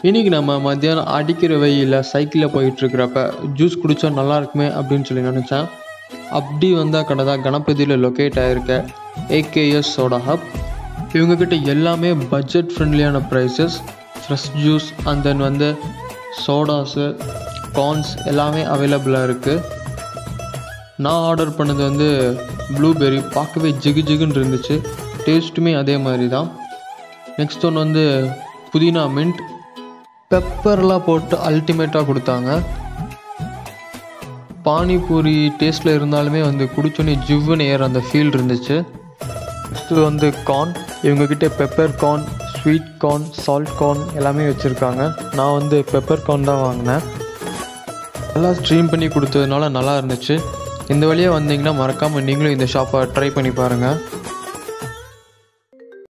இன்றைக்கி நம்ம மத்தியானம் அடிக்கிற வெயிலில் சைக்கிளில் போயிட்டுருக்கிறப்ப ஜூஸ் குடித்தா நல்லா இருக்குமே அப்படின்னு சொல்லி நினச்சேன் அப்படி வந்தால் கடை தான் கணபதியில் லொக்கேட் ஆகிருக்க ஏகேஎஸ் சோடா ஹப் இவங்கக்கிட்ட எல்லாமே பட்ஜெட் ஃப்ரெண்ட்லியான prices fresh juice and then வந்து சோடாஸு கார்ன்ஸ் எல்லாமே அவைலபிளாக இருக்குது நான் ஆர்டர் பண்ணது வந்து ப்ளூபெர்ரி பார்க்கவே ஜிகு ஜிகுன்னு இருந்துச்சு டேஸ்ட்டுமே அதே மாதிரி தான் நெக்ஸ்ட் ஒன்று வந்து புதினா மின்ட் பெப்பர்லாம் போட்டு அல்டிமேட்டாக கொடுத்தாங்க பானிபூரி டேஸ்ட்டில் இருந்தாலுமே வந்து குடிச்சோன்னே ஜிவ்வுன்னு ஏற அந்த ஃபீல் இருந்துச்சு நெக்ஸ்ட்டு வந்து கார்ன் இவங்கக்கிட்ட pepper corn sweet corn salt corn எல்லாமே வச்சுருக்காங்க நான் வந்து பெப்பர் கார்ன் தான் வாங்கினேன் நல்லா ஸ்ட்ரீம் பண்ணி கொடுத்ததுனால நல்லா இருந்துச்சு இந்த வழியாக வந்தீங்கன்னா மறக்காமல் நீங்களும் இந்த ஷாப்பை ட்ரை பண்ணி பாருங்கள்